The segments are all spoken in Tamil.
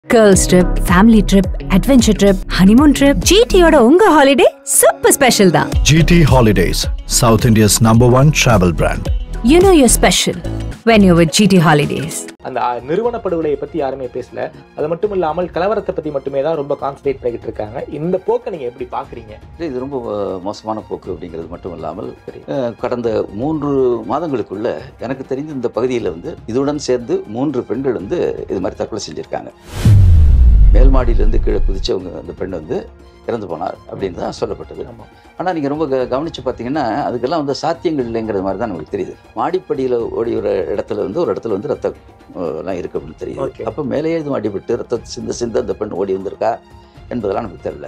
Girls trip family trip adventure trip honeymoon trip ஜிடியோட உங்க ஹாலிடே சூப்பர் ஸ்பெஷல் தான் GT Holidays, South India's number one travel brand. You know your special when you with GT holidays அந்த அஹ், நிறுவன படுகொலையை பத்தி யாருமே பேசல அது மட்டும் இல்லாமல் கலவரத்தை பத்தி மட்டுமே தான் ரொம்ப கான்சன்ட்ரேட் பண்ணிக்கிட்டு இருக்காங்க இந்த போக்கை நீங்க எப்படி பாக்குறீங்க இல்லை, இது ரொம்ப அஹ், மோசமான போக்கு அப்படிங்கிறது மட்டும் இல்லாமல் அஹ், கடந்த மூன்று மாதங்களுக்குள்ள எனக்கு தெரிஞ்ச இந்த பகுதியில் வந்து இதுடன் சேர்ந்து மூன்று பெண்கள் வந்து இது மாதிரி தற்கொலை செஞ்சுருக்காங்க மேல் மாடியிலேருந்து கீழே குதிச்சவங்க அந்த பெண் வந்து இறந்து போனார் அப்படின்னு தான் சொல்லப்பட்டது ஆமா. ஆனால் நீங்கள் ரொம்ப க- கவனிச்சு பார்த்தீங்கன்னா அதுக்கெல்லாம் வந்து சாத்தியங்கள் இல்லைங்கிறது மாதிரி தான் நமக்கு தெரியுது மாடிப்படியில் ஓடி ஒரு இடத்துல வந்து ஒரு இடத்துல வந்து ரத்தம் அஹ், எல்லாம் இருக்கு அப்படின்னு Okay. தெரியுது அப்போ மேலேயே எதுவும் அடிபட்டு ரத்தம் சிந்த சிந்த அந்த பெண் ஓடி வந்திருக்கா என்பதெல்லாம் நமக்கு தெரியல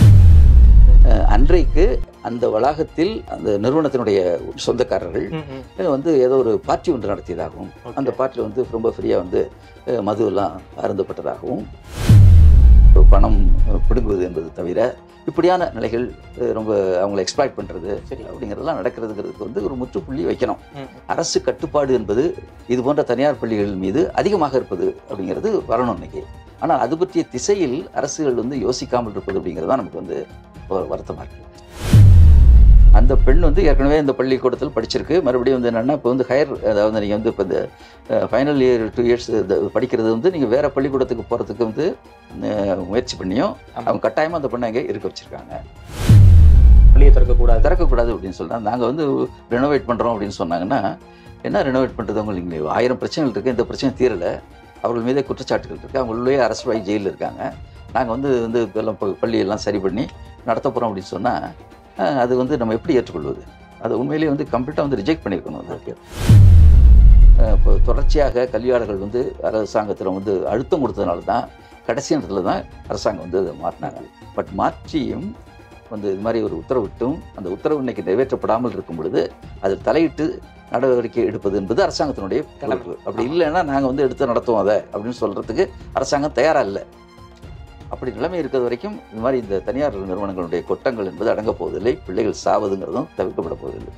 அஹ் அன்றைக்கு அந்த வளாகத்தில் அந்த நிறுவனத்தினுடைய சொந்தக்காரர்கள் ம், ம். அஹ் வந்து ஏதோ ஒரு பார்ட்டி ஒன்று நடத்தியதாகவும் Okay. அந்த பார்ட்டியில் வந்து ரொம்ப ஃப்ரீயாக வந்து அஹ் மது எல்லாம் அருந்தப்பட்டதாகவும் ஒரு பணம் அஹ், பிடுங்குவது என்பது தவிர இப்படியான நிலைகள் அஹ், ரொம்ப அவங்களை எக்ஸ்ப்ளாய்ட் பண்ணுறது சரி. அப்படிங்கிறதெல்லாம் நடக்கிறதுங்கிறதுக்கு வந்து ஒரு முற்றுப்புள்ளி வைக்கணும் ம், ம். அரசு கட்டுப்பாடு என்பது இது போன்ற தனியார் பள்ளிகள் மீது அதிகமாக இருப்பது அப்படிங்கிறது வரணும் இன்னைக்கு ஆனால் அது பற்றிய திசையில் அரசுகள் வந்து யோசிக்காமல் இருப்பது அப்படிங்கிறது தான் நமக்கு வந்து ஒரு வருத்தமாக இருக்கு அந்த பெண் வந்து ஏற்கனவே இந்த பள்ளிக்கூடத்தில் படிச்சிருக்கு மறுபடியும் வந்து என்னென்னா இப்போ வந்து ஹையர் அதாவது நீங்கள் வந்து இப்போ இந்த ஃபைனல் இயர் டூ இயர்ஸ் படிக்கிறது வந்து நீங்கள் வேறு பள்ளிக்கூடத்துக்கு போகிறதுக்கு வந்து அஹ், முயற்சி பண்ணியும் ஆமா. அவங்க கட்டாயமாக அந்த பெண்ணை அங்கே இருக்க வச்சுருக்காங்க பள்ளியை திறக்க கூடாது திறக்கக்கூடாது அப்படின்னு சொல்றாங்க நாங்கள் வந்து ரெனோவேட் பண்ணுறோம் அப்படின்னு சொன்னாங்கன்னா என்ன ரெனோவேட் பண்ணுறது உங்களுக்கு ஆயிரம் பிரச்சனைகள் இருக்குது இந்த பிரச்சனை தீரலை அவர்கள் மீதே குற்றச்சாட்டுகள் இருக்குது அவங்க உள்ளே அரசு ஆகி ஜெயிலில் இருக்காங்க நாங்கள் வந்து வந்து எல்லாம் ப- பள்ளியெல்லாம் சரி பண்ணி நடத்த போகிறோம் அப்படின்னு சொன்னால் அது வந்து நம்ம எப்படி ஏற்றுக்கொள்வது அது உண்மையிலேயே வந்து கம்ப்ளீட்டாக வந்து ரிஜெக்ட் பண்ணியிருக்கணும் அது Okay. அஹ் இப்போ தொடர்ச்சியாக கல்வியாளர்கள் வந்து அரசாங்கத்தில் வந்து அழுத்தம் கொடுத்ததுனால தான் கடைசி நேரத்தில் தான் அரசாங்கம் வந்து அதை மாற்றினாங்க பட் மாற்றியும் வந்து இது மாதிரி ஒரு உத்தரவிட்டும் அந்த உத்தரவு இன்னைக்கு நிறைவேற்றப்படாமல் இருக்கும் பொழுது அதில் தலையிட்டு நடவடிக்கை எடுப்பது என்பது அரசாங்கத்தினுடைய பொறுப்பு அப்படி இல்லைன்னா நாங்கள் வந்து எடுத்து நடத்துவோம் அதை அப்படின்னு சொல்றதுக்கு அரசாங்கம் தயாரா இல்லை அப்படி நிலைமை இருக்கிறது வரைக்கும் இந்த மாதிரி இந்த தனியார் நிறுவனங்களுடைய கொட்டங்கள் என்பது அடங்கப் போவதில்லை பிள்ளைகள் சாவதுங்கிறதும் தவிர்க்கப்பட போவதில்லை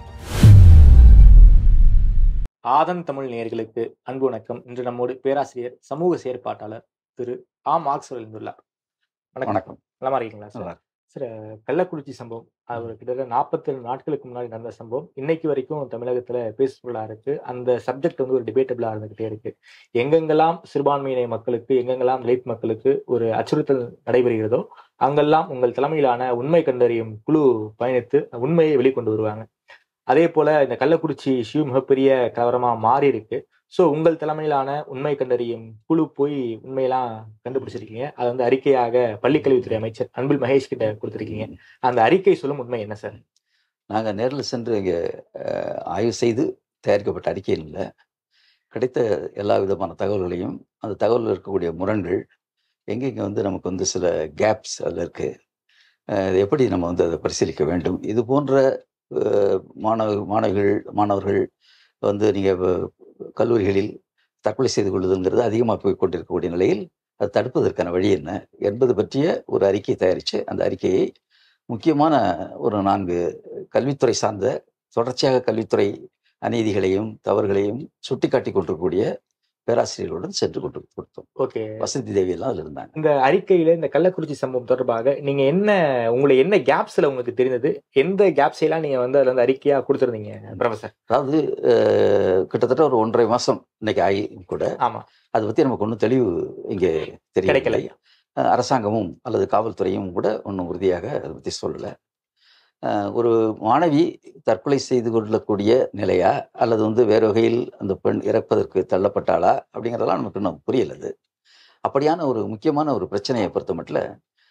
ஆதன் தமிழ் நேயர்களுக்கு அன்பு வணக்கம் இன்று நம்மோடு பேராசிரியர் சமூக செயற்பாட்டாளர் திரு ஆ மார்க்ஸ் இருந்துள்ளார் வணக்கம் வணக்கம் நலமா இருக்கீங்களா சார் நல்லா சார் கள்ளக்குறிச்சி சம்பவம் அது ஒரு கிட்டத்தட்ட நாற்பத்தேழு நாட்களுக்கு முன்னாடி நடந்த சம்பவம் இன்னைக்கு வரைக்கும் தமிழகத்துல பேஸ்ஃபுல்லா இருக்கு அந்த சப்ஜெக்ட் வந்து ஒரு டிபேட்டபிளா இருந்துகிட்டே இருக்கு எங்கெங்கெல்லாம் சிறுபான்மையின மக்களுக்கு எங்கெங்கெல்லாம் தலித் மக்களுக்கு ஒரு அச்சுறுத்தல் நடைபெறுகிறதோ அங்கெல்லாம் உங்கள் தலைமையிலான உண்மை கண்டறியும் குழு பயணித்து உண்மையை வெளிக்கொண்டு வருவாங்க அதே போல இந்த கள்ளக்குறிச்சி இஷ்யூ மிகப்பெரிய கலவரமா மாறி இருக்கு ஸோ உங்கள் தலைமையிலான உண்மை கண்டறியும் குழு போய் உண்மையெல்லாம் கண்டுபிடிச்சிருக்கீங்க அதை வந்து அறிக்கையாக பள்ளிக்கல்வித்துறை அமைச்சர் அன்பில் மகேஷ் கிட்ட கொடுத்துருக்கீங்க அந்த அறிக்கை சொல்லும் உண்மை என்ன சார் நாங்கள் நேரில் சென்று இங்கே ஆய்வு செய்து தயாரிக்கப்பட்ட அறிக்கையில் இல்லை கிடைத்த எல்லா விதமான தகவல்களையும் அந்த தகவலில் இருக்கக்கூடிய முரண்கள் எங்கெங்கே வந்து நமக்கு வந்து சில கேப்ஸ் அதில் இருக்குது இது எப்படி நம்ம வந்து அதை பரிசீலிக்க வேண்டும் இது போன்ற அஹ், மாணவ மாணவிகள் மாணவர்கள் வந்து நீங்கள் கல்லூரிகளில் தற்கொலை செய்து கொள்ளுதல்ங்கிறது அதிகமாக போய் கொண்டிருக்கக்கூடிய நிலையில் அது தடுப்பதற்கான வழி என்ன என்பது பற்றிய ஒரு அறிக்கை தயாரித்து அந்த அறிக்கையை முக்கியமான ஒரு நான்கு கல்வித்துறை சார்ந்த தொடர்ச்சியாக கல்வித்துறை அநீதிகளையும் தவறுகளையும் சுட்டிக்காட்டி கொண்டிருக்கக்கூடிய பேராசிரியர்களுடன் சென்று கொண்டு கொடுத்தோம் ஓகே வசதி தேவி எல்லாம் அதில் இருந்தாங்க இந்த அறிக்கையில இந்த கள்ளக்குறிச்சி சம்பவம் தொடர்பாக நீங்க என்ன உங்களுக்கு என்ன கேப்ஸ்ல உங்களுக்கு தெரிந்தது எந்த கேப்ஸ் எல்லாம் நீங்க வந்து அதுல வந்து அறிக்கையா கொடுத்துருந்தீங்க ப்ரொஃபசர் அதாவது அஹ், கிட்டத்தட்ட ஒரு ஒன்றரை மாசம் இன்னைக்கு ஆகி கூட ஆமா அதை பத்தி நமக்கு ஒன்றும் தெளிவு இங்கே கிடைக்கல தெரியவில்லை அஹ், அரசாங்கமும் அல்லது காவல்துறையும் கூட ஒன்றும் உறுதியாக அதை பற்றி சொல்லலை அஹ், ஒரு மாணவி தற்கொலை செய்து கொள்ளக்கூடிய நிலையா அல்லது வந்து வேறு வகையில் அந்த பெண் இறப்பதற்கு தள்ளப்பட்டாளா அப்படிங்கிறதெல்லாம் நமக்கு இன்னும் புரியல அது அப்படியான ஒரு முக்கியமான ஒரு பிரச்சனையை பொறுத்த மட்டும்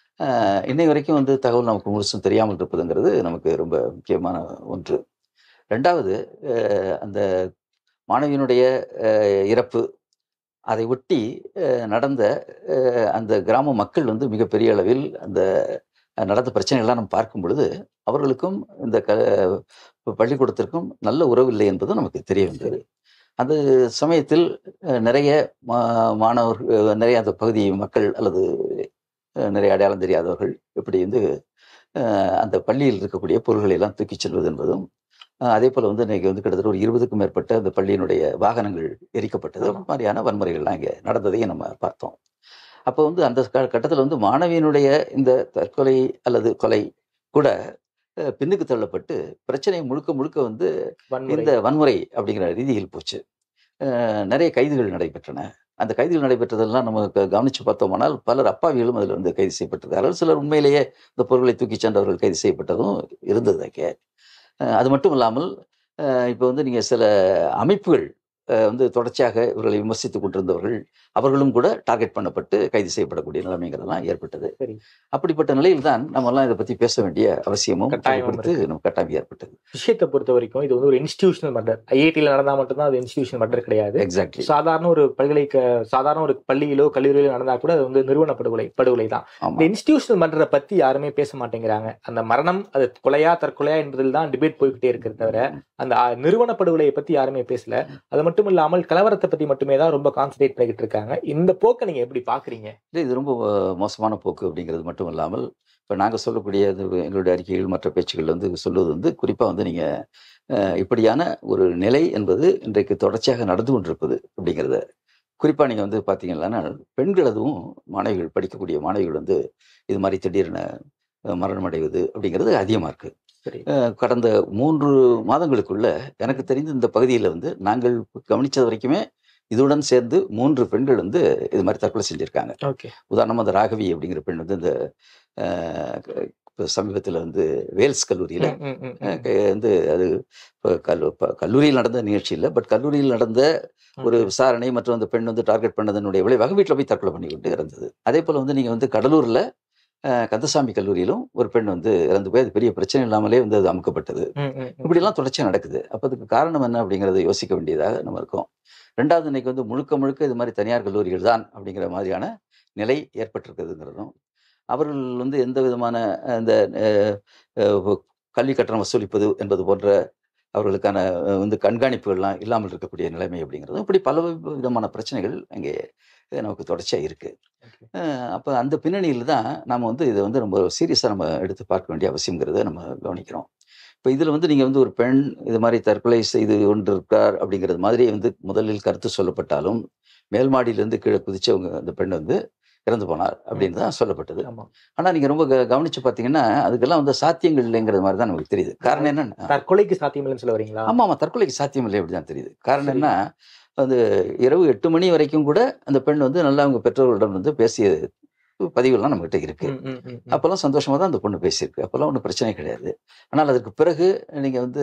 இன்னை வரைக்கும் வந்து தகவல் நமக்கு முழுசும் தெரியாமல் இருப்பதுங்கிறது நமக்கு ரொம்ப முக்கியமான ஒன்று ரெண்டாவது அஹ், அந்த மாணவியினுடைய அஹ், இறப்பு அதை ஒட்டி அஹ், நடந்த அஹ், அந்த கிராம மக்கள் வந்து மிகப்பெரிய அளவில் அந்த அஹ், நடந்த பிரச்சனைகள்லாம் நம்ம பார்க்கும் பொழுது அவர்களுக்கும் இந்த க பள்ளிக்கூடத்திற்கும் நல்ல உறவு இல்லை என்பது நமக்கு தெரிய வந்தது அந்த சமயத்தில் அஹ், நிறைய மா- மாணவர்கள் நிறைய அந்த பகுதி மக்கள் அல்லது அஹ், நிறைய அடையாளம் தெரியாதவர்கள் இப்படி வந்து அஹ், அந்த பள்ளியில் இருக்கக்கூடிய பொருள்களை எல்லாம் தூக்கிச் செல்வது என்பதும் அஹ், அதே போல வந்து இன்னைக்கு வந்து கிட்டத்தட்ட ஒரு இருபதுக்கும் மேற்பட்ட அந்த பள்ளியினுடைய வாகனங்கள் எரிக்கப்பட்டது ஆமா. மாதிரியான வன்முறைகள்லாம் இங்கே நடந்ததையும் நம்ம பார்த்தோம் அப்போ வந்து அந்த கட்டத்தில் வந்து மாணவியினுடைய இந்த தற்கொலை அல்லது கொலை கூட அஹ், பின்னுக்கு தள்ளப்பட்டு பிரச்சனை முழுக்க முழுக்க வந்து வன்முறை இந்த வன்முறை அப்படிங்கிற ரீதியில் போச்சு அஹ், நிறைய கைதுகள் நடைபெற்றன அந்த கைதுகள் நடைபெற்றதெல்லாம் நம்ம க- கவனிச்சு பார்த்தோமானால் பலர் அப்பாவிகளும் அதில் வந்து கைது செய்யப்பட்டிருக்கார்கள் சிலர் உண்மையிலேயே இந்த பொருட்களை தூக்கிச் சென்றவர்கள் கைது செய்யப்பட்டதும் இருந்தது அங்கே அஹ், அது மட்டும் இல்லாமல் இப்போ வந்து நீங்கள் சில அமைப்புகள் அஹ், வந்து தொடர்ச்சியாக இவர்களை விமர்சித்து கொண்டிருந்தவர்கள் அவர்களும் கூட டார்கெட் பண்ணப்பட்டு கைது செய்யப்படக்கூடிய நிலைமைங்கிறதெல்லாம் ஏற்பட்டது சரி. அப்படிப்பட்ட நிலையில் தான் நம்மெல்லாம் இதை பற்றி பேச வேண்டிய அவசியமும் கட்டாயமும் கொடுத்து நம்ம கட்டாயம் ஏற்பட்டது விஷயத்தை பொறுத்த வரைக்கும் இது வந்து ஒரு இன்ஸ்டிடியூஷனல் மர்டர் ஐஐடியில் நடந்தா மட்டும்தான் அது இன்ஸ்டிடியூஷனல் மர்டர் கிடையாது எக்ஸாக்ட்லி சாதாரண ஒரு பல்கலைக்க சாதாரண ஒரு பள்ளியிலோ கல்லூரியிலோ நடந்தா கூட அது வந்து நிறுவன படுகொலை படுகொலை தான் இந்த ஆமாம் இன்ஸ்டிடியூஷனல் மர்டரை பத்தி யாருமே பேச மாட்டேங்கிறாங்க அந்த மரணம் அது கொலையா தற்கொலையா என்பதில் தான் டிபேட் போய்கிட்டே இருக்கிறது தவிர அந்த அஹ், நிறுவன படுகொலையை பத்தி யாருமே பேசல அது மட்டும் இல்லாமல் கலவரத்தை பத்தி மட்டுமே தான் ரொம்ப கான்சன்ட்ரேட் பண்ணிக்கிட்டு இருக்காங்க இந்த போக்கை நீங்க எப்படி பாக்குறீங்க இல்லை இது ரொம்ப அஹ், மோசமான போக்கு அப்படிங்கிறது மட்டும் இல்லாமல் இப்போ நாங்கள் சொல்லக்கூடிய இது எங்களுடைய அறிக்கைகள் மற்ற பேச்சுகள் வந்து சொல்லுவது வந்து குறிப்பாக வந்து நீங்கள் இப்படியான ஒரு நிலை என்பது இன்றைக்கு தொடர்ச்சியாக நடந்து கொண்டிருப்பது அப்படிங்கிறத குறிப்பாக நீங்கள் வந்து பார்த்தீங்கன்னா பெண்கள் அதுவும் மாணவிகள் படிக்கக்கூடிய மாணவிகள் வந்து இது மாதிரி திடீரென அஹ், மரணம் அடைவது அப்படிங்கிறது அதிகமாக இருக்குது சரி கடந்த மூன்று மாதங்களுக்குள்ள எனக்கு தெரிந்த இந்த பகுதியில் வந்து நாங்கள் கவனிச்சது வரைக்குமே இதுடன் சேர்ந்து மூன்று பெண்கள் வந்து இது மாதிரி தற்கொலை செஞ்சுருக்காங்க ஓகே உதாரணமாக அந்த ராகவி அப்படிங்கிற பெண் வந்து இந்த சமீபத்தில் வந்து வேல்ஸ் கல்லூரியில் வந்து அது இப்ப கல்லு இப்ப கல்லூரியில் நடந்த நிகழ்ச்சி இல்லை பட் கல்லூரியில் நடந்த ஒரு விசாரணை மற்றும் அந்த பெண் வந்து டார்கெட் பண்ணதனுடைய விளைவாக வீட்டில் போய் தற்கொலை பண்ணி கொண்டு இறந்தது அதே போல் வந்து நீங்கள் வந்து கடலூரில் கந்தசாமி கல்லூரியிலும் ஒரு பெண் வந்து இறந்து போய் அது பெரிய பிரச்சனை இல்லாமலே வந்து அது அமுக்கப்பட்டது இப்படிலாம் தொடர்ச்சியாக நடக்குது அப்போ அதுக்கு காரணம் என்ன அப்படிங்கிறத யோசிக்க வேண்டியதாக நம்ம இருக்கோம் ரெண்டாவது இன்னைக்கு வந்து முழுக்க முழுக்க இது மாதிரி தனியார் கல்லூரிகள் தான் அப்படிங்கிற மாதிரியான நிலை ஏற்பட்டிருக்குதுங்கிறதும் அவர்கள் வந்து எந்த விதமான அந்த அஹ், அஹ், கல்வி கட்டணம் வசூலிப்பது என்பது போன்ற அவர்களுக்கான அஹ், வந்து கண்காணிப்புகள்லாம் இல்லாமல் இருக்கக்கூடிய நிலைமை அப்படிங்கிறதும் இப்படி பல விதமான பிரச்சனைகள் அங்கே அஹ், நமக்கு தொடர்ச்சியாக இருக்குது அப்போ அந்த பின்னணியில் தான் நம்ம வந்து இதை வந்து ரொம்ப சீரியஸாக நம்ம எடுத்து பார்க்க வேண்டிய அவசியங்கிறத நம்ம கவனிக்கிறோம் இப்போ இதில் வந்து நீங்கள் வந்து ஒரு பெண் இது மாதிரி தற்கொலை செய்து கொண்டிருக்கார் அப்படிங்கிறது மாதிரி வந்து முதலில் கருத்து சொல்லப்பட்டாலும் மேல் மாடியிலேருந்து கீழே குதிச்சவங்க அந்த பெண் வந்து இறந்து போனார் அப்படின்னு தான் சொல்லப்பட்டது ஆமா ஆனால் நீங்கள் ரொம்ப க- கவனிச்சு பார்த்தீங்கன்னா அதுக்கெல்லாம் வந்து சாத்தியங்கள் இல்லைங்கிறது மாதிரி தான் நமக்கு தெரியுது காரணம் என்னன்னா தற்கொலைக்கு சாத்தியமில்லைன்னு சொல்ல வரீங்களா ஆமாம் ஆமாம் தற்கொலைக்கு சாத்தியம் இல்லை அப்படி தான் தெரியுது காரணம் என்ன அது இரவு எட்டு மணி வரைக்கும் கூட அந்த பெண் வந்து நல்லா அவங்க பெற்றோர்களிடம் வந்து பேசிய பதிவுலாம் நம்மகிட்ட இருக்கு ம், ம், ம், ம். அப்போல்லாம் சந்தோஷமா தான் அந்த பொண்ணு பேசியிருக்கு அப்போல்லாம் ஒன்றும் பிரச்சனை கிடையாது ஆனால் அதற்கு பிறகு நீங்கள் வந்து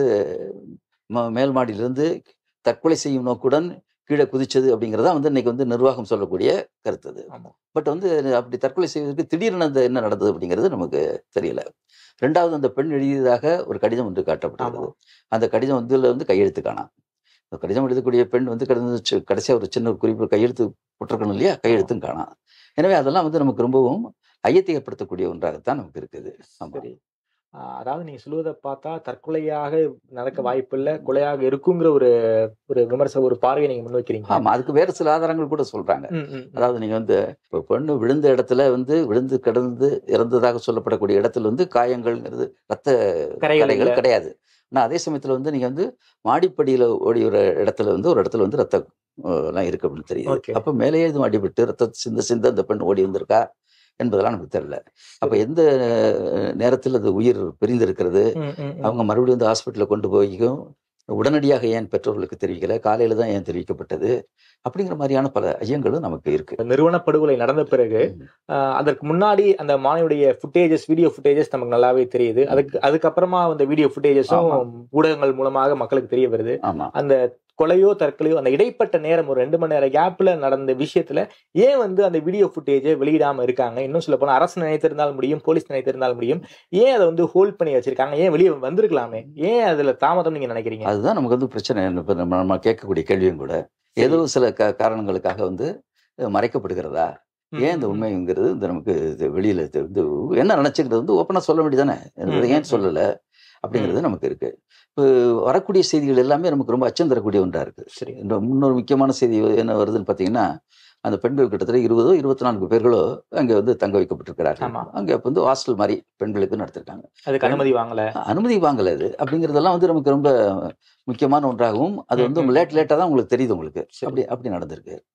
ம- மேல் மாடியிலிருந்து தற்கொலை செய்யும் நோக்குடன் கீழே குதிச்சது அப்படிங்கிறதா வந்து இன்னைக்கு வந்து நிர்வாகம் சொல்லக்கூடிய கருத்து அது ஆமா. பட் வந்து அப்படி தற்கொலை செய்வதற்கு திடீர்னு அந்த என்ன நடந்தது அப்படிங்கிறது நமக்கு தெரியல ரெண்டாவது அந்த பெண் எழுதியதாக ஒரு கடிதம் வந்து காட்டப்பட்டது ஆமா. அந்த கடிதம் வந்து இதுல வந்து கையெழுத்து காணாம் அந்த கடிதம் எழுதக்கூடிய பெண் வந்து கடந்த கடைசியாக ஒரு சின்ன ஒரு குறிப்பு கையெழுத்து போட்டிருக்கணும் இல்லையா கையெழுத்தும் காணாம் எனவே அதெல்லாம் வந்து நமக்கு ரொம்பவும் ஐயத்தை ஏற்படுத்தக்கூடிய ஒன்றாகத்தான் நமக்கு இருக்குது ஆமா. சரி ஆஹ் அதாவது நீங்க சொல்லுவதை பார்த்தா தற்கொலையாக நடக்க வாய்ப்பில்லை கொலையாக இருக்குங்கிற ஒரு ஒரு விமர்சன ஒரு பார்வையை நீங்க முன்வைக்கிறீங்க ஆமா அதுக்கு வேற சில ஆதாரங்கள் கூட சொல்றாங்க ம், ம், ம். அதாவது நீங்க வந்து இப்போ பெண்ணு விழுந்த இடத்துல வந்து விழுந்து கிடந்து இறந்ததாக சொல்லப்படக்கூடிய இடத்துல வந்து காயங்கள்ங்கிறது ரத்த கரைகள் கரைகள் இல்ல. கிடையாது ஆனால் அதே சமயத்துல வந்து நீங்க வந்து மாடிப்படியில ஓடி ஒரு இடத்துல வந்து ஒரு இடத்துல வந்து ரத்தம் அஹ், எல்லாம் இருக்கு அப்படின்னு தெரியுது Okay. அப்ப மேலேயே எதுவும் அடிபட்டு ரத்த சிந்த சிந்த அந்த பெண் ஓடி வந்திருக்கா என்பதெல்லாம் நமக்கு தெரியல அப்ப எந்த அஹ், நேரத்தில் அது உயிர் பிரிந்திருக்கிறது ம், ம், ம். அவங்க மறுபடியும் வந்து ஹாஸ்பிட்டலில் கொண்டு போய்க்கும் உடனடியாக ஏன் பெற்றோர்களுக்கு தெரிவிக்கல காலையில தான் ஏன் தெரிவிக்கப்பட்டது அப்படிங்கிற மாதிரியான பல ஐயங்களும் நமக்கு இருக்கு நிறுவன படுகொலை நடந்த பிறகு ஆஹ் அதற்கு முன்னாடி அந்த மாணவியுடைய ஃபுட்டேஜஸ் வீடியோ ஃபுட்டேஜஸ் நமக்கு நல்லாவே தெரியுது அதுக்கு அதுக்கப்புறமா அந்த வீடியோ ஃபுட்டேஜஸும் ஆமா. ஊடகங்கள் மூலமாக மக்களுக்கு தெரிய வருது ஆமா அந்த கொலையோ தற்கொலையோ அந்த இடைப்பட்ட நேரம் ஒரு ரெண்டு மணி நேரம் கேப்ல நடந்த விஷயத்துல ஏன் வந்து அந்த வீடியோ ஃபுட்டேஜை வெளியிடாம இருக்காங்க இன்னும் சொல்ல போனா அரசு நினைத்திருந்தால் முடியும் போலீஸ் நினைத்திருந்தால் முடியும் ஏன் அதை வந்து ஹோல்ட் பண்ணி வச்சிருக்காங்க ஏன் வெளியே வந்திருக்கலாமே ஏன் அதுல தாமதம் நீங்க நினைக்கிறீங்க அதுதான் நமக்கு வந்து பிரச்சனை இப்ப நம்ம நம்ம கேட்கக்கூடிய கேள்வியும் கூட ஏதோ சில க காரணங்களுக்காக வந்து அஹ், மறைக்கப்படுகிறதா ஏன் இந்த உண்மைங்கிறது இந்த நமக்கு இது வெளியில இது வந்து என்ன நினைச்சுக்கிறது வந்து ஓப்பனா சொல்ல வேண்டியதானே ம், ஏன் ம். சொல்லல அப்படிங்கிறது நமக்கு இருக்கு இப்போ வரக்கூடிய செய்திகள் எல்லாமே நமக்கு ரொம்ப அச்சம் தரக்கூடிய ஒன்றா இருக்கு சரி இந்த இன்னொரு முக்கியமான செய்தி என்ன வருதுன்னு பார்த்தீங்கன்னா அந்த பெண்கள் கிட்டத்தட்ட இருபதோ இருபத்தி நான்கு பேர்களோ அங்கே வந்து தங்க வைக்கப்பட்டிருக்கிறார்கள் ஆமா. அங்கே அப்ப வந்து ஹாஸ்டல் மாதிரி பெண்களுக்கு நடத்திருக்காங்க அதுக்கு அனுமதி வாங்கல அனுமதி வாங்கல இது அப்படிங்கிறதெல்லாம் வந்து நமக்கு ரொம்ப முக்கியமான ஒன்றாகவும் அது வந்து ம், ம். லேட் லேட்டாக தான் உங்களுக்கு தெரியுது உங்களுக்கு சரி. அப்படி அப்படி நடந்திருக்கு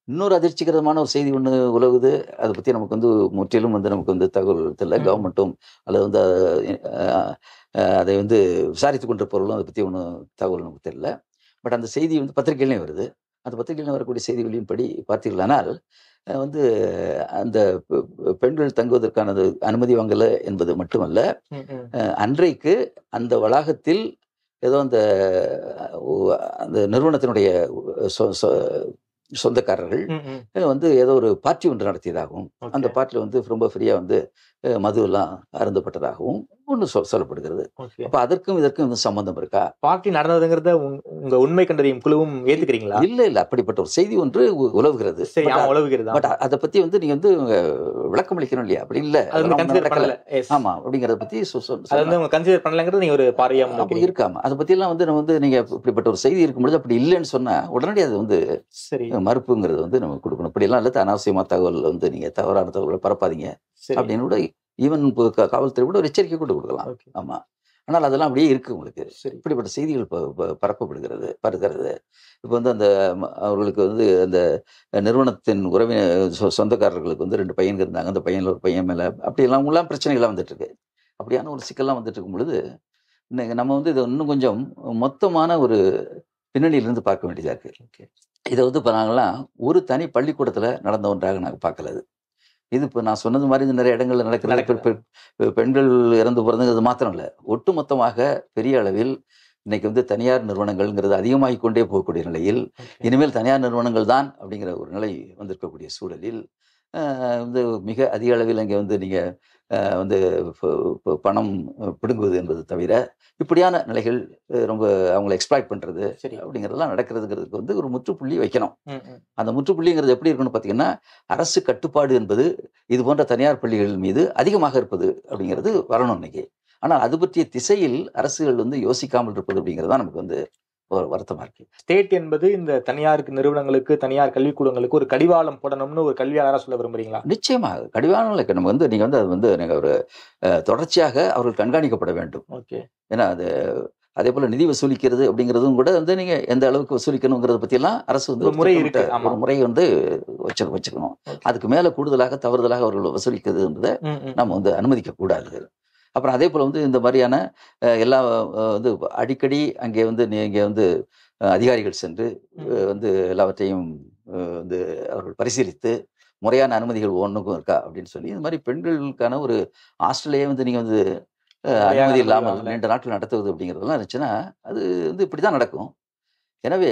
இன்னொரு அதிர்ச்சிகரமான ஒரு செய்தி ஒன்று உலகுது அதை பற்றி நமக்கு வந்து முற்றிலும் வந்து நமக்கு வந்து தகவல் தெரியல ம். கவர்மெண்ட்டும் அல்லது வந்து அஹ், அஹ், அதை வந்து விசாரித்து கொண்டிருப்பவர்களும் அதை பற்றி ஒன்றும் தகவல் நமக்கு தெரியல பட் அந்த செய்தி வந்து பத்திரிகையிலையும் வருது அந்த பத்திரிகையிலும் வரக்கூடிய செய்திகளின் படி பார்த்தீர்களானால் அஹ், வந்து அந்த பெ- பெ- பெண்கள் தங்குவதற்கான அது அனுமதி வாங்கலை என்பது மட்டுமல்ல ம், ம். அஹ், அன்றைக்கு அந்த வளாகத்தில் ஏதோ அந்த அஹ், ஒ- அந்த நிறுவனத்தினுடைய சொ- சொ- சொந்தக்காரர்கள் ம், ம். அஹ், வந்து ஏதோ ஒரு பார்ட்டி ஒன்று நடத்தியதாகவும் அந்த Okay, பார்ட்டியில் வந்து ரொம்ப ஃப்ரீயாக வந்து அஹ், மது எல்லாம் அருந்தப்பட்டதாகவும் ஒன்று சொல் சொல்லப்படுகிறது okay. அப்போ அதற்கும் இதற்கும் வந்து சம்பந்தம் இருக்கா பார்ட்டி நடந்ததுங்கிறத உங்க- உங்க உண்மை கண்டறியும் குழுவும் ஏத்துக்கிறீங்களா இல்ல இல்ல அப்படிப்பட்ட ஒரு செய்தி ஒன்று உ- உலவுகிறது சரி பட் அவன் உழவுகிறதா பட் அதை பத்தி வந்து நீங்க வந்து அஹ், விளக்கம் அளிக்கணும் இல்லையா அப்படி இல்ல அது வந்து அதெல்லாம் ஒண்ணும் கன்சிடர் நடக்கல. பண்ணல Yes. ஆமா அப்படிங்கறத பத்தி சொ- சொ- அது சொன்னா. வந்து உங்க கன்சிடர் பண்ணலங்கிறது நீங்க ஒரு பாரியா அப்படி முன்வைக்கிறீங்க இருக்காம அதை பத்தி எல்லாம் வந்து நம்ம வந்து நீங்க இப்படிப்பட்ட ஒரு செய்தி இருக்கும்பொழுது அப்படி இல்லைன்னு சொன்னா உடனடி அது வந்து சரி மறுப்புங்கிறது வந்து நம்ம கொடுக்கணும் இப்படி எல்லாம் இல்ல அனாவசியமா தகவல் வந்து நீங்க தவறான தகவலை பரப்பாதீங்க சரி அப்படின்னு கூட ஈவன் காவல்துறை கூட ஒரு எச்சரிக்கை கூட கொடுக்கலாம் ஓகே ஆமா ஆனால் அதெல்லாம் அப்படியே இருக்கு உங்களுக்கு சரி இப்படிப்பட்ட செய்திகள் ப- ப- பரப்பப்படுகிறது பருகிறது இப்போ வந்து அந்த ம- அவர்களுக்கு வந்து அந்த நிறுவனத்தின் உறவின சொ- சொந்தக்காரர்களுக்கு வந்து ரெண்டு பையன்கள் இருந்தாங்க அந்த பையன்ல ஒரு பையன் மேலே அப்படியெல்லாம் எல்லாம் பிரச்சனைகள்லாம் வந்துட்டு இருக்கு அப்படியான ஒரு சிக்கல்லாம் வந்துட்டு இருக்கும் பொழுது இன்னைக்கு நம்ம வந்து இதை இன்னும் கொஞ்சம் மொத்தமான ஒரு பின்னணியிலிருந்து பார்க்க வேண்டியதா இருக்கு ஓகே இதை வந்து இப்போ நாங்கள்லாம் ஒரு தனி பள்ளிக்கூடத்தில் நடந்த ஒன்றாக நாங்கள் பார்க்கல இது இது இப்போ நான் சொன்னது மாதிரி இந்த நிறைய இடங்கள்ல நடக்கிறது நடக்குது. பெ- பெ- பெண்கள் இறந்து போகிறதுங்கிறது மாத்திரம் இல்லை ஒட்டுமொத்தமாக பெரிய அளவில் இன்னைக்கு வந்து தனியார் நிறுவனங்கள்ங்கிறது அதிகமாகிக் கொண்டே போகக்கூடிய நிலையில் ஓகே இனிமேல் தனியார் நிறுவனங்கள் தான் அப்படிங்கிற ஒரு நிலை வந்திருக்கக்கூடிய சூழலில் ஆஹ் வந்து மிக அதிக அளவில் அங்கே வந்து நீங்கள் வந்து ப- ப- பணம் பிடுங்குவது என்பது தவிர இப்படியான நிலைகள் அஹ் ரொம்ப அவங்கள எக்ஸ்ப்ளாய்ட் பண்ணுறது சரி அப்படிங்கிறதெல்லாம் நடக்கிறதுங்கிறதுக்கு வந்து ஒரு முற்றுப்புள்ளி வைக்கணும் ம், ம். அந்த முற்றுப்புள்ளிங்கிறது எப்படி இருக்கணும் பார்த்தீங்கன்னா அரசு கட்டுப்பாடு என்பது இது போன்ற தனியார் பள்ளிகள் மீது அதிகமாக இருப்பது அப்படிங்கிறது வரணும் இன்னைக்கு ஆனால் அது பற்றிய திசையில் அரசுகள் வந்து யோசிக்காமல் இருப்பது அப்படிங்கிறது தான் நமக்கு வந்து ஒரு வருத்தமா இருக்கு ஸ்டேட் என்பது இந்த தனியாருக்கு நிறுவனங்களுக்கு தனியார் கல்விக்கூடங்களுக்கு ஒரு கடிவாளம் போடணும்னு ஒரு கல்வியாளரா சொல்ல விரும்புறீங்களா நிச்சயமாக கடிவாளம் இல்லை நம்ம வந்து நீங்க வந்து அது வந்து நீங்க ஒரு அஹ், தொடர்ச்சியாக அவர்கள் கண்காணிக்கப்பட வேண்டும் ஓகே ஏன்னா அது அதே போல நிதி வசூலிக்கிறது அப்படிங்கிறதும் கூட வந்து நீங்க எந்த அளவுக்கு வசூலிக்கணுங்கிறத பற்றியெல்லாம் அரசு வந்து ஒரு முறை திட்டமிட்ட இருக்கு, ஆமா. ஒரு முறை வந்து வச்சு வச்சுக்கணும் Okay. அதுக்கு மேல கூடுதலாக தவறுதலாக அவர்கள் வசூலிக்கிறதுன்றதை ம், ம். நம்ம வந்து அனுமதிக்க கூடாது அப்புறம் அதே போல வந்து இந்த மாதிரியான அஹ், எல்லா அஹ், வந்து அடிக்கடி அங்கே வந்து நீங்க வந்து அஹ், அதிகாரிகள் சென்று ம். அஹ், வந்து எல்லாவற்றையும் அஹ், வந்து அவர்கள் பரிசீலித்து முறையான அனுமதிகள் ஒன்றுக்கும் இருக்கா அப்படின்னு சொல்லி இந்த மாதிரி பெண்களுக்கான ஒரு ஹாஸ்டல்லையே வந்து நீங்க வந்து அஹ், முறையான அனுமதி அனுமதி இல்லாமல் வாங்கல. நீண்ட நாட்கள் நடத்துவது அப்படிங்கிறதெல்லாம் இருந்துச்சுன்னா அது வந்து இப்படி தான் நடக்கும் எனவே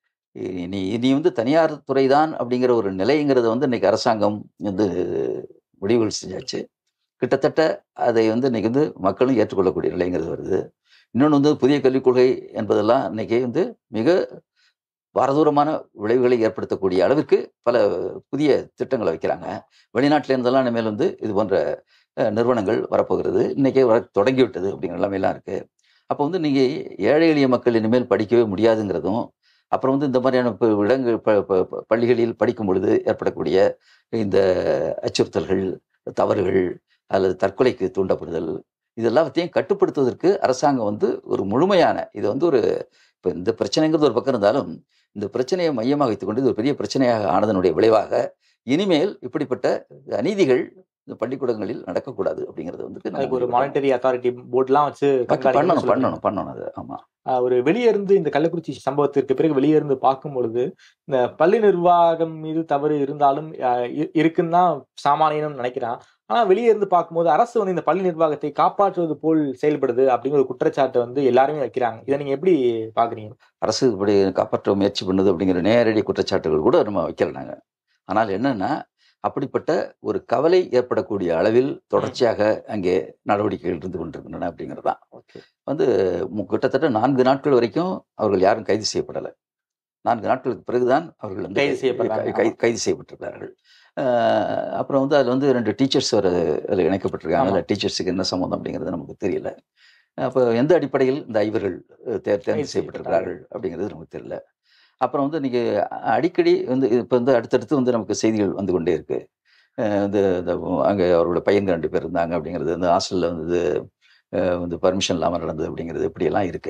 இனி இனி வந்து தனியார் துறை தான் அப்படிங்கிற ஒரு நிலைங்கிறத வந்து இன்னைக்கு அரசாங்கம் வந்து முடிவுகள் செஞ்சாச்சு கிட்டத்தட்ட அதை வந்து இன்னைக்கு வந்து மக்களும் ஏற்றுக்கொள்ளக்கூடிய நிலைங்கிறது வருது இன்னொன்று வந்து புதிய கல்விக் கொள்கை என்பதெல்லாம் இன்னைக்கு வந்து மிக பாரதூரமான விளைவுகளை ஏற்படுத்தக்கூடிய அளவிற்கு பல புதிய திட்டங்களை வைக்கிறாங்க வெளிநாட்டில இருந்தெல்லாம் இனிமேல் வந்து இது போன்ற அஹ், நிறுவனங்கள் வரப்போகிறது இன்னைக்கே வர தொடங்கி விட்டது அப்படிங்கிற நிலைமையெல்லாம் இருக்கு அப்போ வந்து நீங்க ஏழை எளிய மக்கள் இனிமேல் படிக்கவே முடியாதுங்கிறதும் அப்புறம் வந்து இந்த மாதிரியான ப- இடங்கள் ப- ப- ப- பள்ளிகளில் படிக்கும் பொழுது ஏற்படக்கூடிய இந்த அச்சுறுத்தல்கள் தவறுகள் அல்லது தற்கொலைக்கு தூண்டப்படுதல் இதெல்லாத்தையும் கட்டுப்படுத்துவதற்கு அரசாங்கம் வந்து ஒரு முழுமையான இது வந்து ஒரு இப்போ இந்த பிரச்சனைங்கிறது ஒரு பக்கம் இருந்தாலும் இந்த பிரச்சனையை மையமாக வைத்துக்கொண்டு இது ஒரு பெரிய பிரச்சனையாக ஆனதனுடைய விளைவாக இனிமேல் இப்படிப்பட்ட அநீதிகள் இந்த பள்ளிக்கூடங்களில் நடக்கக்கூடாது அப்படிங்கிறது வந்து அதுக்கு ஒரு நம்ம மானிட்டரி அத்தாரிட்டி போர்ட்லாம் வச்சு கண்காணிக்கணும்னு பண்ணணும் சொல்றீங்க. பண்ணணும் பண்ணணும் அது ஆமா ஆஹ் ஒரு வெளியே இருந்து இந்த கள்ளக்குறிச்சி சம்பவத்திற்கு பிறகு வெளியே இருந்து பார்க்கும் பொழுது இந்த பள்ளி நிர்வாகம் மீது தவறு இருந்தாலும் ஆஹ் இ- இருக்குன்னு தான் சாமானியனும் நினைக்கிறான் ஆனா வெளியே இருந்து பார்க்கும்போது அரசு வந்து இந்த பள்ளி நிர்வாகத்தை காப்பாற்றுவது போல் செயல்படுது அப்படிங்கிற ஒரு குற்றச்சாட்டை வந்து எல்லாருமே வைக்கிறாங்க இதை நீங்க எப்படி பாக்குறீங்க அரசு இப்படி காப்பாற்ற முயற்சி பண்ணுது அப்படிங்கிற நேரடி குற்றச்சாட்டுகள் கூட நம்ம வைக்கல நாங்க ஆனால் என்னன்னா அப்படிப்பட்ட ஒரு கவலை ஏற்படக்கூடிய அளவில் தொடர்ச்சியாக அங்கே நடவடிக்கைகள் இருந்து கொண்டிருக்கின்றன அப்படிங்கிறது தான் ஓகே வந்து மு- கிட்டத்தட்ட நான்கு நாட்கள் வரைக்கும் அவர்கள் யாரும் கைது செய்யப்படலை நான்கு நாட்களுக்கு பிறகுதான் அவர்கள் வந்து கைது செய்யப்படுறாங்க, கை- கை- கைது செய்யப்பட்டிருக்கிறார்கள் அஹ் அப்புறம் வந்து அதில் வந்து ரெண்டு டீச்சர்ஸ் வர அதில் இணைக்கப்பட்டிருக்காங்க ஆமா. அதில் டீச்சர்ஸுக்கு என்ன சம்மந்தம் அப்படிங்கிறது நமக்கு தெரியல அப்போ எந்த அடிப்படையில் இந்த ஐவர்கள் அஹ், தேர் தேர்வு கைது செய்யப்பட்டிருக்கிறார்கள் அப்படிங்கிறது நமக்கு தெரியல அப்புறம் வந்து இன்னைக்கு அடிக்கடி வந்து இப்போ வந்து அடுத்தடுத்து வந்து நமக்கு செய்திகள் வந்து கொண்டே இருக்கு அஹ் வந்து இந்த அங்கே அவரோட பையன்கள் ரெண்டு பேர் இருந்தாங்க அப்படிங்கிறது அந்த ஹாஸ்டலில் வந்து அஹ் வந்து பர்மிஷன் இல்லாமல் நடந்தது அப்படிங்கிறது இப்படியெல்லாம் இருக்கு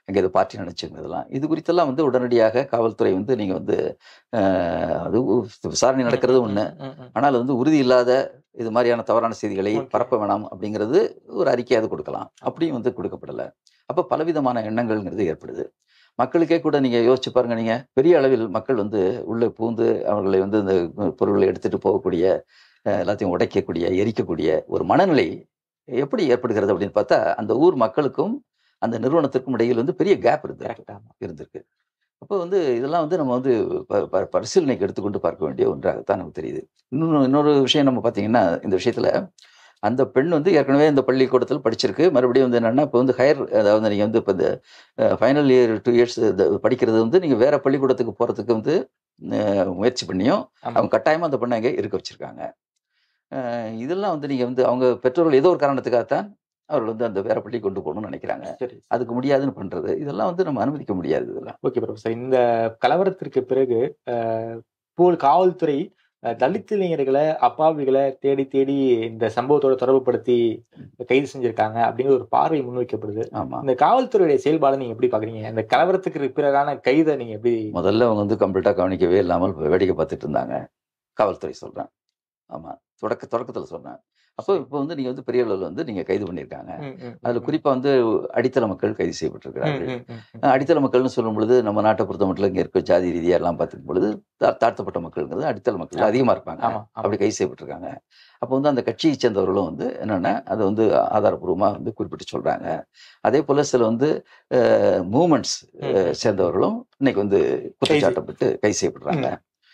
அங்கே ஏதோ பார்ட்டி நடந்துச்சுங்கிறதெல்லாம் இது குறித்தெல்லாம் வந்து உடனடியாக காவல்துறை வந்து நீங்கள் வந்து அஹ், அது உ- விசாரணை நடக்கிறது ஒன்று ம், ம். ஆனால் அது வந்து உறுதி இல்லாத இது மாதிரியான தவறான செய்திகளை Okay. பரப்ப வேணாம் அப்படிங்கிறது ஒரு அறிக்கையாவது கொடுக்கலாம் அப்படியும் வந்து கொடுக்கப்படலை அப்போ பலவிதமான எண்ணங்கள்ங்கிறது ஏற்படுது மக்களுக்கே கூட நீங்க யோசிச்சு பாருங்க நீங்க பெரிய அளவில் மக்கள் வந்து உள்ளே பூந்து அவர்களை வந்து இந்த பொருள்களை எடுத்துட்டு போகக்கூடிய அஹ், எல்லாத்தையும் உடைக்கக்கூடிய எரிக்கக்கூடிய ஒரு மனநிலை எப்படி ஏற்படுகிறது அப்படின்னு பார்த்தா அந்த ஊர் மக்களுக்கும் அந்த நிறுவனத்திற்கும் இடையில் வந்து பெரிய கேப் இருந்து Correct ஆமா. இருந்திருக்கு அப்போ வந்து இதெல்லாம் வந்து நம்ம வந்து ப- ப- பரிசீலனைக்கு எடுத்துக்கொண்டு பார்க்க வேண்டிய ஒன்றாகத்தான் நமக்கு தெரியுது இன்னொன்று இன்னொரு விஷயம் நம்ம பார்த்தீங்கன்னா இந்த விஷயத்துல அந்த பெண் வந்து ஏற்கனவே இந்த பள்ளிக்கூடத்தில் படிச்சிருக்கு மறுபடியும் வந்து என்னன்னா இப்போ வந்து ஹையர் அதாவது நீங்கள் வந்து இப்போ இந்த ஃபைனல் இயர் டூ இயர்ஸ் படிக்கிறது வந்து நீங்கள் வேற பள்ளிக்கூடத்துக்கு போகிறதுக்கு வந்து அஹ், முயற்சி பண்ணியும் ஆமா. அவங்க கட்டாயமாக அந்த பொண்ணை அங்கே இருக்க வச்சிருக்காங்க அஹ், இதெல்லாம் வந்து நீங்கள் வந்து அவங்க பெற்றோர்கள் ஏதோ ஒரு காரணத்துக்காகத்தான் அவர்கள் வந்து அந்த வேற பள்ளி கொண்டு போகணும்னு நினைக்கிறாங்க சரி அதுக்கு முடியாதுன்னு பண்றது இதெல்லாம் வந்து நம்ம அனுமதிக்க முடியாது இதெல்லாம் ஓகே ப்ரொஃபசர் இந்த கலவரத்திற்கு பிறகு அஹ், போல் காவல்துறை அஹ், தலித் இளைஞர்களை அப்பாவிகளை தேடி தேடி இந்த சம்பவத்தோட தொடர்புபடுத்தி கைது செஞ்சிருக்காங்க அப்படிங்கிற ஒரு பார்வை முன்வைக்கப்படுது ஆமா இந்த காவல்துறையுடைய செயல்பாடு நீங்க எப்படி பாக்குறீங்க இந்த கலவரத்துக்கு பிறகான கைதை நீங்க எப்படி முதல்ல அவங்க வந்து கம்ப்ளீட்டாக கவனிக்கவே இல்லாமல் வேடிக்கை பார்த்துட்டு இருந்தாங்க காவல்துறை சொல்றேன் ஆமா தொடக்க தொடக்கத்துல சொன்னேன் அப்போ இப்போ வந்து நீங்க வந்து பெரிய அளவில் வந்து நீங்க கைது பண்ணியிருக்காங்க ம், ம், அதுல ம், குறிப்பா வந்து அடித்தள மக்கள் கைது ம், செய்யப்பட்டிருக்கிறார்கள் ம், ம், ம். அஹ் அடித்தள மக்கள்னு சொல்லும் பொழுது நம்ம நாட்டை பொறுத்த மட்டும் இங்க இருக்க ஜாதி ரீதியா எல்லாம் பார்த்துக்கும் பொழுது தா- தாழ்த்தப்பட்ட மக்கள்ங்கிறது அடித்தள மக்கள் ஆமா. அதிகமா இருப்பாங்க ஆமா ஆமா அப்படி கைது செய்யப்பட்டிருக்காங்க அப்போ வந்து அந்த கட்சியை சேர்ந்தவர்களும் வந்து என்னன்னா அதை வந்து ஆதாரபூர்வமா வந்து குறிப்பிட்டு சொல்றாங்க அதே போல சில வந்து மூமெண்ட்ஸ் ம், ம். சேர்ந்தவர்களும் இன்னைக்கு வந்து குற்றச்சாட்டப்பட்டு கைது செய்யப்படுறாங்க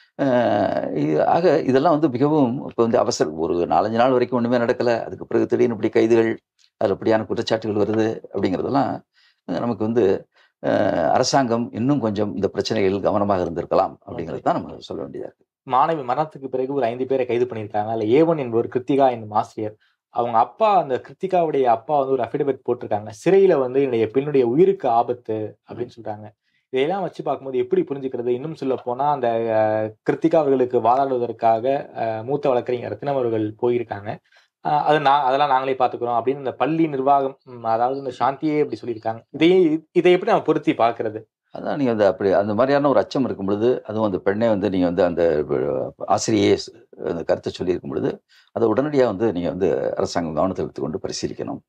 அஹ் இது- ஆக இதெல்லாம் வந்து மிகவும் இப்போ வந்து அவசர ஒரு நாலஞ்சு நாள் வரைக்கும் ஒண்ணுமே நடக்கல அதுக்கு பிறகு திடீர்னு இப்படி கைதுகள் அதில் இப்படியான குற்றச்சாட்டுகள் வருது அப்படிங்கிறதெல்லாம் அஹ் நமக்கு வந்து அஹ் அரசாங்கம் இன்னும் கொஞ்சம் இந்த பிரச்சனைகளில் கவனமாக இருந்திருக்கலாம் அப்படிங்கிறது தான் நம்ம சொல்ல வேண்டியதா இருக்கு மாணவி மரணத்துக்கு பிறகு ஒரு ஐந்து பேரை கைது பண்ணியிருக்காங்க அதுல ஏவன் என்பவர் கிருத்திகா என்னும் ஆசிரியர் அவங்க அப்பா அந்த கிருத்திகாவுடைய அப்பா வந்து ஒரு அஃபிடவிட் போட்டிருக்காங்க சிறையில வந்து என்னுடைய பெண்ணுடைய உயிருக்கு ஆபத்து அப்படின்னு சொல்றாங்க இதையெல்லாம் வச்சு பார்க்கும்போது எப்படி புரிஞ்சுக்கிறது இன்னும் சொல்ல போனா அந்த அஹ், கிருத்திகா அவர்களுக்கு வாதாடுவதற்காக அஹ், மூத்த வழக்கறிஞர் ரத்னம் அவர்கள் போயிருக்காங்க அஹ், அது நான் அதெல்லாம் நாங்களே பாத்துக்கிறோம் அப்படின்னு இந்த பள்ளி நிர்வாகம் ம், அதாவது இந்த சாந்தியே இப்படி சொல்லியிருக்காங்க இதையே இதை எப்படி நம்ம பொருத்தி பார்க்கிறது அதான் நீங்கள் வந்து அப்படி அந்த மாதிரியான ஒரு அச்சம் இருக்கும் பொழுது அதுவும் அந்த பெண்ணை வந்து நீங்கள் வந்து அந்த ஆசிரியை அந்த கருத்தை சொல்லியிருக்கும் பொழுது அதை உடனடியாக வந்து நீங்கள் வந்து அரசாங்கம் கவனத்தில் எடுத்துக்கொண்டு பரிசீலிக்கணும்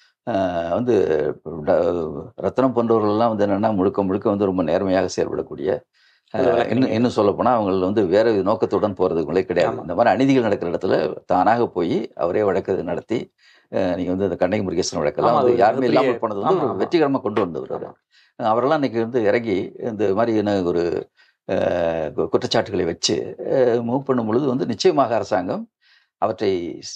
ஆஹ் வந்து ட- ரத்னம் போன்றவர்கள்லாம் வந்து என்னன்னா முழுக்க முழுக்க வந்து ரொம்ப நேர்மையாக செயல்படக்கூடிய ஆஹ் இன்னும் இன்னும் சொல்ல போனால் அவங்க வந்து வேற ஒரு நோக்கத்துடன் போறதுக்குள்ளே கிடையாது ஆமா. இந்த மாதிரி அநீதிகள் நடக்கிற இடத்துல தானாக போய் அவரே வழக்கு நடத்தி ஆஹ் நீங்க வந்து இந்த கண்ணகி முருகேசன் வழக்கெல்லாம் ஆமா, வந்து அது யாருமே பெரிய- இல்லாமல் போனது வந்து ஆமா, ஒரு ஆமா. வெற்றிகரமாக கொண்டு வந்தவர் அவர் அவரெல்லாம் இன்னைக்கு வந்து இறங்கி இந்த மாதிரி என்ன ஒரு ஆஹ் கு- குற்றச்சாட்டுகளை வச்சு மூவ் பண்ணும் பொழுது வந்து நிச்சயமாக அரசாங்கம் அவற்றை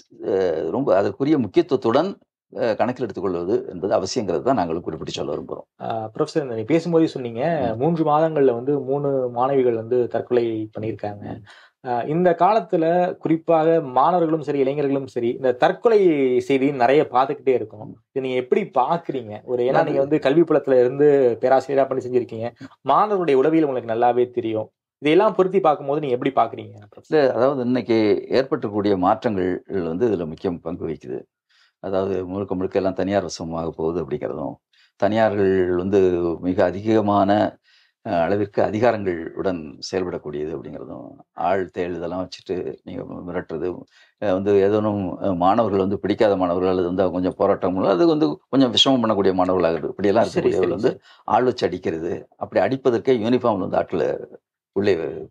ஆஹ் ரொம்ப அதற்குரிய முக்கியத்துவத்துடன் ஆஹ் கணக்கில் எடுத்துக்கொள்வது என்பது அவசியங்கிறது தான் நாங்கள் குறிப்பிட்டு சொல்ல விரும்புகிறோம் ப்ரொஃபசர் இந்த நீங்க பேசும்போதே சொன்னீங்க மூன்று மாதங்கள்ல வந்து மூணு மாணவிகள் வந்து தற்கொலை பண்ணியிருக்காங்க ஆஹ் இந்த காலத்துல குறிப்பாக மாணவர்களும் சரி இளைஞர்களும் சரி இந்த தற்கொலை செய்தி நிறைய பார்த்துக்கிட்டே இருக்கும் இதை நீங்க எப்படி பாக்குறீங்க ஒரு ஏன்னா நீங்க வந்து கல்வி புலத்துல இருந்து பேராசிரியரா பண்ணி செஞ்சிருக்கீங்க மாணவர்களுடைய உளவியல் உங்களுக்கு நல்லாவே தெரியும் இதையெல்லாம் பொருத்தி பார்க்கும்போது நீங்க எப்படி பாக்குறீங்க இல்லை அதாவது இன்னைக்கு ஏற்பட்டிருக்கக்கூடிய மாற்றங்கள் வந்து இதில் முக்கிய பங்கு வகிக்குது அதாவது முழுக்க முழுக்க எல்லாம் தனியார் வசமாக போகுது அப்படிங்கிறதும் தனியார்கள் வந்து மிக அதிகமான அஹ், அளவிற்கு அதிகாரங்களுடன் செயல்படக்கூடியது அப்படிங்கிறதும் ஆள் தேள் இதெல்லாம் வச்சுட்டு நீங்கள் மிரட்டுறது அஹ், வந்து ஏதோனும் அஹ், மாணவர்கள் வந்து பிடிக்காத மாணவர்கள் அல்லது வந்து அவங்க கொஞ்சம் போராட்டம் அது வந்து கொஞ்சம் விஷமம் பண்ணக்கூடிய மாணவர்களாக இருக்கு இப்படியெல்லாம் சரி, இருக்கக்கூடியவர்கள் சரி, வந்து ஆள் வச்சு அடிக்கிறது அப்படி அடிப்பதற்கே யூனிஃபார்ம்ல வந்து ஆட்டில் உள்ளே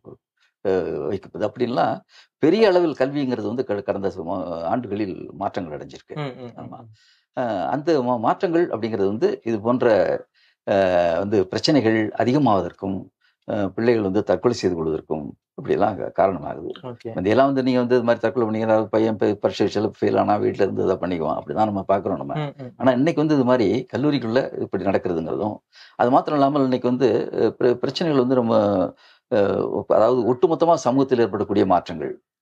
அஹ், வைக்கப்பது அப்படின்லாம் பெரிய அளவில் கல்விங்கிறது வந்து கட- கடந்த சும- ஆண்டுகளில் மாற்றங்கள் அடைஞ்சிருக்கு ம், ம், ம், ஆமா. ம். அஹ் அந்த மா- மாற்றங்கள் அப்படிங்கிறது வந்து இது போன்ற அஹ், வந்து பிரச்சனைகள் அதிகமாவதற்கும் அஹ், பிள்ளைகள் வந்து தற்கொலை செய்து கொள்வதற்கும் இப்படியெல்லாம் கா- காரணமாகுது ஓகே இதெல்லாம் வந்து நீங்க வந்து இது மாதிரி தற்கொலை பண்ணி ஏதாவது பையன் போய் பரீட்சை வச்சு ஃபெயில் ஆனா வீட்டுல இருந்து இதை பண்ணிக்குவான் அப்படிதான் நம்ம பாக்குறோம் நம்ம ம், ம். ஆனா இன்னைக்கு வந்து இது மாதிரி கல்லூரிக்குள்ள இப்படி நடக்கிறதுங்கிறதும் அது மாத்திரம் இல்லாமல் இன்னைக்கு வந்து அஹ், பிர- பிரச்சனைகள் வந்து நம்ம அஹ், அதாவது ஒட்டுமொத்தமா சமூகத்தில் ஏற்படக்கூடிய மாற்றங்கள்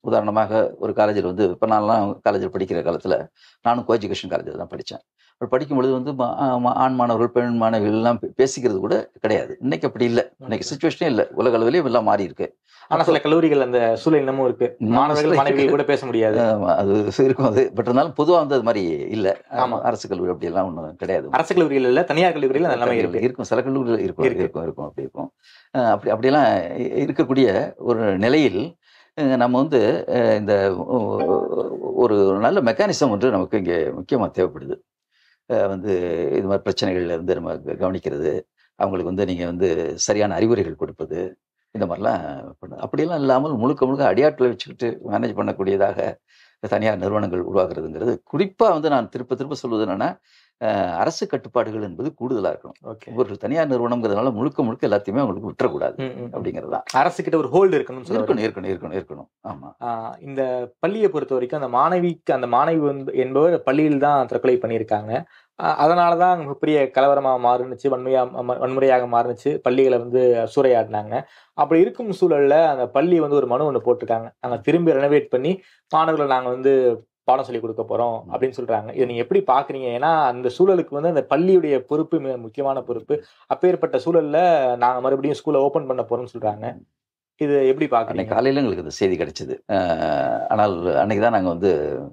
உதாரணமாக ஒரு காலேஜில் வந்து இப்போ நான்லாம் காலேஜில் படிக்கிற காலத்தில் நானும் கோ எஜுகேஷன் காலேஜில் தான் படித்தேன் அப்படி படிக்கும் பொழுது வந்து மா- ஆ- ஆண் மாணவர்கள் பெண் மாணவிகள் எல்லாம் பே- பேசிக்கிறது கூட கிடையாது இன்னைக்கு அப்படி இல்லை இன்னைக்கு சுச்சுவேஷனே இல்லை உலக அளவிலேயே எல்லாம் மாறி இருக்கு ஆனா சில கல்லூரிகள் அந்த சூழல் இன்னமும் இருக்கு இன்னமும் மாணவர்கள் சில மாணவிகள் கூட பேச முடியாது ஆமா, அது இருக்கும் அது பட் இருந்தாலும் பொதுவாக வந்து அது மாதிரி இல்லை ஆமா. அரசு கல்லூரி அப்படி எல்லாம் ஒன்றும் கிடையாது அரசு கல்லூரிகள் இல்ல தனியார் கல்லூரிகள் அந்த நிலைமை இருக்கு இருக்கும் சில கல்லூரிகள் இருக்கும் இருக்கு. இருக்கும் இருக்கும் அப்படி இருக்கும் அஹ் அப்படி அப்படியெல்லாம் இ- இருக்கக்கூடிய ஒரு நிலையில் அஹ் நம்ம வந்து அஹ் இந்த ஒ- ஒரு நல்ல மெக்கானிசம் ஒன்று நமக்கு இங்கே முக்கியமாக தேவைப்படுது அஹ் வந்து இது மாதிரி பிரச்சனைகள்ல இருந்து நம்ம க- கவனிக்கிறது அவங்களுக்கு வந்து நீங்கள் வந்து சரியான அறிவுரைகள் கொடுப்பது இந்த மாதிரிலாம் பண்ணு அப்படியெல்லாம் இல்லாமல் முழுக்க முழுக்க அடியாட்டில் வச்சுக்கிட்டு மேனேஜ் பண்ணக்கூடியதாக தனியார் நிறுவனங்கள் உருவாக்குறதுங்கிறது குறிப்பாக வந்து நான் திருப்ப திருப்ப சொல்வது என்னன்னா அஹ் அரசு கட்டுப்பாடுகள் என்பது கூடுதலாக இருக்கணும் ஓகே ஒரு தனியார் நிறுவனம்ங்கிறதுனால முழுக்க முழுக்க எல்லாத்தையுமே அவங்களுக்கு விட்டுறக்கூடாது அப்படிங்கிறது தான் அரசு கிட்ட ஒரு ஹோல்டு இருக்கணும்னு சொல்ல இருக்கணும் இருக்கணும் இருக்கணும் இருக்கணும் ஆமா ஆஹ் இந்த பள்ளியை பொறுத்த வரைக்கும் அந்த மாணவிக்கு அந்த மாணவி வந்து என்பவர் பள்ளியில் தான் தற்கொலை பண்ணியிருக்காங்க ஆஹ் அதனாலதான் மிகப்பெரிய கலவரமா மாறுனுச்சு வன்மையா ம- வன்முறையாக மாறுனுச்சு பள்ளிகளை வந்து சூறையாடினாங்க அப்படி இருக்கும் சூழல்ல அந்த பள்ளி வந்து ஒரு மனு ஒன்று போட்டிருக்காங்க நாங்க திரும்பி ரெனோவேட் பண்ணி மாணவர்களை நாங்க வந்து பாடம் சொல்லி கொடுக்க போறோம் அப்படின்னு சொல்றாங்க இதை நீங்க எப்படி பாக்குறீங்க ஏன்னா அந்த சூழலுக்கு வந்து அந்த பள்ளியுடைய பொறுப்பு மிக முக்கியமான பொறுப்பு அப்பேற்பட்ட சூழல்ல நாங்க மறுபடியும் ஸ்கூலை ஓபன் பண்ண போறோம்னு சொல்றாங்க இது எப்படி அன்னைக்கு பாக்குறீங்க காலையில எங்களுக்கு இந்த செய்தி கிடைச்சது அஹ் ஆனால் அன்னைக்கு தான் நாங்க வந்து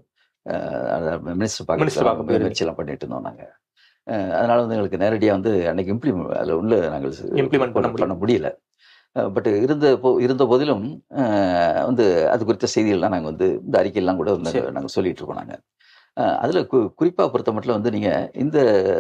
மினிஸ்டர் Minister பார்க்க பார்க்க போயிருந்தீங்க. முயற்சியெல்லாம் பண்ணிட்டு இருந்தோம் நாங்க அஹ் அதனால வந்து எங்களுக்கு நேரடியாக வந்து அன்னைக்கு இம்ப்ளிமெண்ட் அதில் உள்ள நாங்கள் Implement பண்ண பண்ண முடியல பட் இருந்த போ இருந்த போதிலும் அஹ் வந்து அது குறித்த செய்திகள்லாம் நாங்கள் வந்து இந்த அறிக்கையெல்லாம் கூட வந்து சரி. நாங்கள் சொல்லிட்டு இருக்கோம் நாங்கள் அதில் கு குறிப்பாக பொறுத்த மட்டும் வந்து நீங்கள் இந்த